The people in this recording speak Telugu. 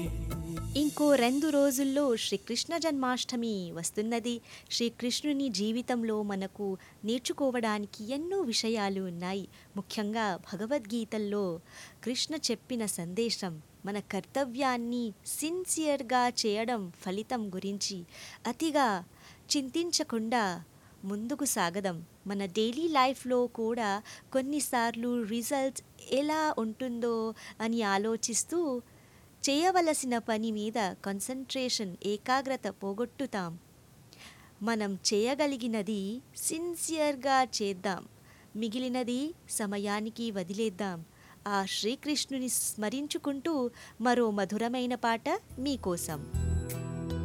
ఇంకో రెండు రోజుల్లో శ్రీకృష్ణ జన్మాష్టమి వస్తున్నది శ్రీకృష్ణుని జీవితంలో మనకు నేర్చుకోవడానికి ఎన్నో విషయాలు ఉన్నాయి ముఖ్యంగా భగవద్గీతల్లో కృష్ణ చెప్పిన సందేశం మన కర్తవ్యాన్ని సిన్సియర్గా చేయడం ఫలితం గురించి అతిగా చింతించకుండా ముందుకు సాగదాం మన డైలీ లైఫ్లో కూడా కొన్నిసార్లు రిజల్ట్స్ ఎలా ఉంటుందో అని ఆలోచిస్తూ చేయవలసిన పని మీద కాన్సన్ట్రేషన్ ఏకాగ్రత పోగొట్టుతాం మనం చేయగలిగినది సిన్సియర్గా చేద్దాం మిగిలినది సమయానికి వదిలేద్దాం ఆ శ్రీకృష్ణుని స్మరించుకుంటూ మరో మధురమైన పాట మీకోసం